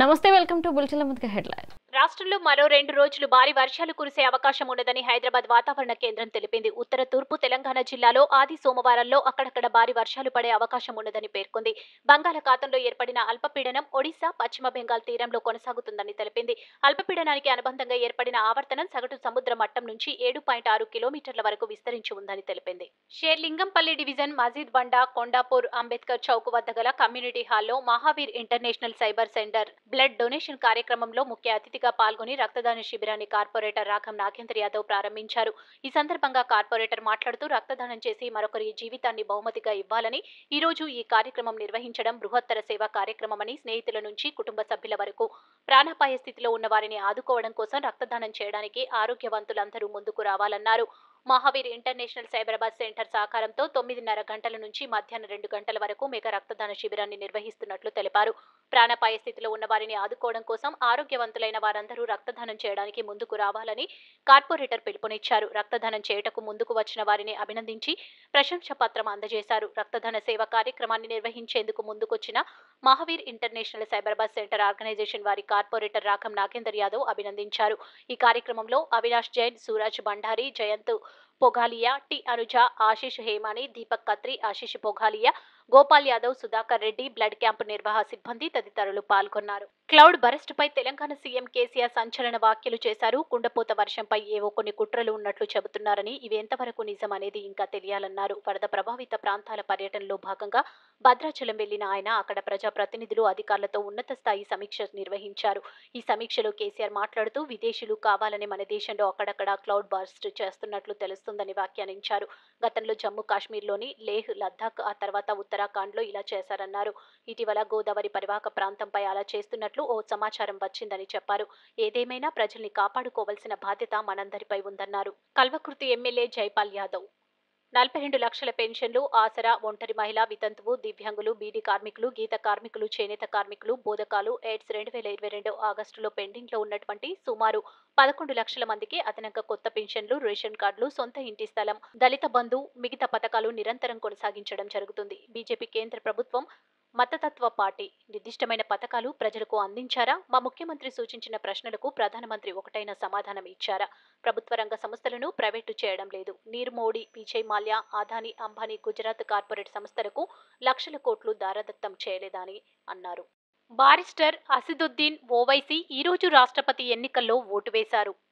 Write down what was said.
నమస్తే welcome to బుల్చిల ముద్క హెడ్లైన్ రాష్ట్రంలో మరో రెండు రోజులు భారీ వర్షాలు కురిసే అవకాశం ఉండదని హైదరాబాద్ వాతావరణ కేంద్రం తెలిపింది ఉత్తర తూర్పు తెలంగాణ జిల్లాలో ఆది సోమవారంలో అక్కడక్కడ భారీ వర్షాలు పడే అవకాశం ఉండదని పేర్కొంది బంగాళాఖాతంలో ఏర్పడిన అల్పపీడనం ఒడిశా పశ్చిమ బెంగాల్ తీరంలో కొనసాగుతుందని తెలిపింది అల్పపీడనానికి అనుబంధంగా ఏర్పడిన ఆవర్తనం సగటు సముద్ర మట్టం నుంచి ఏడు పాయింట్ ఆరు కిలోమీటర్ల వరకు విస్తరించి ఉందని తెలిపింది షేర్లింగంపల్లి డివిజన్ మజీద్ బండా కొండాపూర్ అంబేద్కర్ చౌక్ వద్ద గల కమ్యూనిటీ హాల్లో Mahavir international cyber centre blood donation కార్యక్రమంలో ముఖ్య అతిథిగా పాల్గొని రక్తదాన శిబిరాన్ని కార్పొరేటర్ రాఘం నాగేంద్ర యాదవ్ ప్రారంభించారు ఈ సందర్భంగా కార్పొరేటర్ మాట్లాడుతూ రక్తదానం చేసి మరొకరి జీవితాన్ని బహుమతిగా ఇవ్వాలని ఈ రోజు ఈ కార్యక్రమం నిర్వహించడం బృహత్తర సేవా కార్యక్రమమని స్నేహితుల నుంచి కుటుంబ సభ్యుల వరకు ప్రాణాపాయ స్థితిలో ఉన్న వారిని ఆదుకోవడం కోసం రక్తదానం చేయడానికి ఆరోగ్యవంతులందరూ ముందుకు రావాలన్నారు మహావీర్ ఇంటర్నేషనల్ సైబరాబాద్ సెంటర్ సహకారంతో తొమ్మిదిన్నర గంటల నుంచి మధ్యాహ్నం రెండు గంటల వరకు మెగా రక్తదాన శిబిరాన్ని నిర్వహిస్తున్నట్లు తెలిపారు ప్రాణాపాయ స్థితిలో ఉన్న వారిని ఆదుకోవడం కోసం ఆరోగ్యవంతులైన వారందరూ రక్తదానం చేయడానికి ముందుకు రావాలని కార్పొరేటర్ పిలుపునిచ్చారు రక్తదానం చేయుటకు ముందుకు వచ్చిన వారిని అభినందించి ప్రశంస పత్రం అందజేశారు రక్తదాన సేవ కార్యక్రమాన్ని నిర్వహించేందుకు ముందుకొచ్చిన Mahavir international Cyberabad centre organisation వారి కార్పొరేటర్ రాఘం నాగేందర్ యాదవ్ అభినందించారు ఈ కార్యక్రమంలో Avinash Jain Suraj Bhandari Jayant Pogalia T Anuja Ashish Hemani Deepak Khatri Ashish Pogalia Gopal Yadav Sudhakar Reddy blood camp నిర్వాహ సిబ్బంది తదితరులు పాల్గొన్నారు క్లౌడ్ బరస్టుపై తెలంగాణ సీఎం కేసీఆర్ సంచలన వ్యాఖ్యలు చేశారు కుండపోత వర్షంపై ఏవో కొన్ని కుట్రలు ఉన్నట్లు చెబుతున్నారని ఇవి ఎంతవరకు నిజం అనేది ఇంకా తెలియాలన్నారు వరద ప్రభావిత ప్రాంతాల పర్యటనలో భాగంగా భద్రాచలం వెళ్లిన ఆయన అక్కడ ప్రజాప్రతినిధులు అధికారులతో ఉన్నత స్థాయి సమీక్ష నిర్వహించారు ఈ సమీక్షలో కేసీఆర్ మాట్లాడుతూ విదేశీయులు కావాలని మన దేశంలో అక్కడక్కడ క్లౌడ్ బర్స్ట్ చేస్తున్నట్లు తెలుస్తుందని వ్యాఖ్యానించారు గతంలో జమ్మూ కాశ్మీర్లోని లేహ్ లద్దాఖ్ ఆ తర్వాత ఉత్తరాఖండ్లో ఇలా చేశారన్నారు ఇటీవల గోదావరి పరివాహక ప్రాంతంపై అలా చేస్తున్నట్లు ఓ సమాచారం వచ్చిందని చెప్పారు ఏదేమైనా ప్రజల్ని కాపాడుకోవాల్సిన బాధ్యత మనందరిపై ఉందన్నారు కల్వకృతి ఎమ్మెల్యే జైపాల్ యాదవ్ నలభై రెండు లక్షల పెన్షన్లు ఆసరా ఒంటరి మహిళ వితంతువు దివ్యాంగులు బీడీ కార్మికులు గీత కార్మికులు చేనేత కార్మికులు బోధకాలు ఎయిడ్స్ రెండు వేల ఇరవై రెండు ఆగస్టులో పెండింగ్లో ఉన్నటువంటి సుమారు పదకొండు లక్షల మందికి అదనంగా కొత్త పెన్షన్లు రేషన్ కార్డులు సొంత ఇంటి స్థలం దళిత బంధు మిగతా పథకాలు నిరంతరం కొనసాగించడం జరుగుతుంది బీజేపీ కేంద్ర ప్రభుత్వం మతతత్వ పార్టీ నిర్దిష్టమైన పథకాలు ప్రజలకు అందించారా మా ముఖ్యమంత్రి సూచించిన ప్రశ్నలకు ప్రధానమంత్రి ఒకటైన సమాధానం ఇచ్చారా ప్రభుత్వ రంగ సంస్థలను ప్రైవేటు చేయడం లేదు నీరు మోడీ విజయ్ మాల్యా ఆదాని అంబానీ గుజరాత్ కార్పొరేట్ సంస్థలకు లక్షల కోట్లు దారదత్తం చేయలేదని అన్నారు బారిస్టర్ అసిదుద్దీన్ ఓవైసీ ఈ రోజు రాష్ట్రపతి ఎన్నికల్లో ఓటు వేశారు